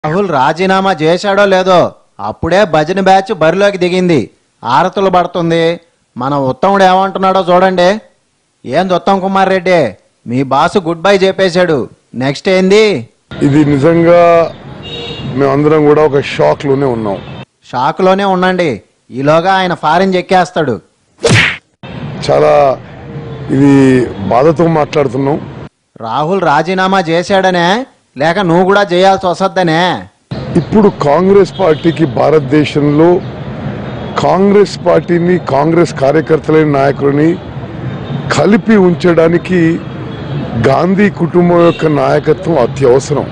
రాహుల్ రాజీనామా చేశాడో లేదో అప్పుడే భజన బ్యాచ్ బరిలోకి దిగింది ఆరతులు పడుతుంది మన ఉత్తముడు ఏమంటున్నాడో చూడండి ఏంది ఉత్తమ్ కుమార్ రెడ్డి మీ బాసు గుడ్ బై చెప్పేశాడు నెక్స్ట్ ఏంది ఇది నిజంగా మేమందరం కూడా ఒక షాక్ లోనే ఉన్నాం షాక్లోనే ఉండండి ఈలోగా ఆయన ఫారిన్ చెక్కేస్తాడు చాలా ఇది బాధతో మాట్లాడుతున్నాం రాహుల్ రాజీనామా చేశాడనే లేక నువ్వు కూడా చేయాల్సి వస్తుందనే ఇప్పుడు కాంగ్రెస్ పార్టీకి భారతదేశంలో కాంగ్రెస్ పార్టీని కాంగ్రెస్ కార్యకర్తలైన నాయకులని కలిపి ఉంచడానికి గాంధీ కుటుంబం యొక్క నాయకత్వం అత్యవసరం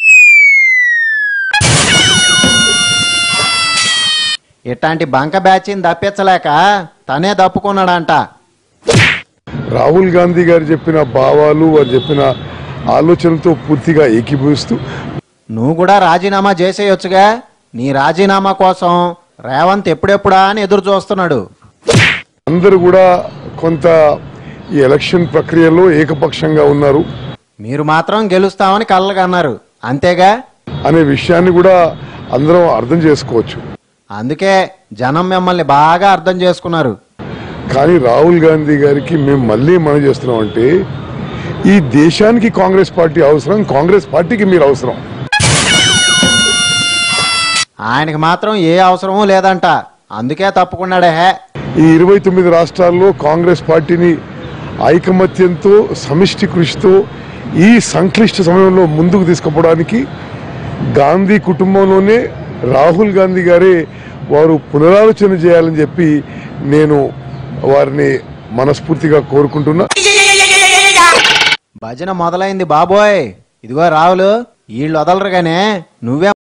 ఇట్లాంటి బంక బ్యాచ్ని తప్పించలేక తనే తప్పుకున్నాడంట రాహుల్ గాంధీ గారు చెప్పిన భావాలు వారు చెప్పిన ఆలోచనలతో పూర్తిగా ఏకీభవిస్తూ నువ్వు కూడా రాజీనామా చేసేయొచ్చుగా నీ రాజీనామా కోసం రేవంత్ ఎప్పుడెప్పుడా అని ఎదురు చూస్తున్నాడు అందరూ కూడా కొంత ఈ ఎలక్షన్ ప్రక్రియలో ఏకపక్షంగా ఉన్నారు మీరు మాత్రం గెలుస్తామని కళ్ళకన్నారు అంతేగా అనే విషయాన్ని కూడా అందరం అర్థం చేసుకోవచ్చు అందుకే జనం మిమ్మల్ని బాగా అర్థం చేసుకున్నారు కానీ రాహుల్ గాంధీ గారికి మేము మళ్ళీ మనం చేస్తున్నాం అంటే ఈ దేశానికి కాంగ్రెస్ పార్టీ అవసరం కాంగ్రెస్ పార్టీకి మీరు అవసరం ఆయనకి మాత్రం ఏ అవసరమూ లేదంట అందుకే తప్పుకున్నాడే హే ఈ ఇరవై తొమ్మిది రాష్ట్రాల్లో కాంగ్రెస్ పార్టీని ఐకమత్యంతో సమిష్టి కృషితో ఈ సంక్లిష్ట సమయంలో ముందుకు తీసుకుపోవడానికి గాంధీ కుటుంబంలోనే రాహుల్ గాంధీ గారే వారు పునరాలోచన చేయాలని చెప్పి నేను వారిని మనస్ఫూర్తిగా కోరుకుంటున్నా భజన మొదలైంది బాబోయ్ ఇదిగో రావులు వీళ్ళు వదలరు గానే నువ్వే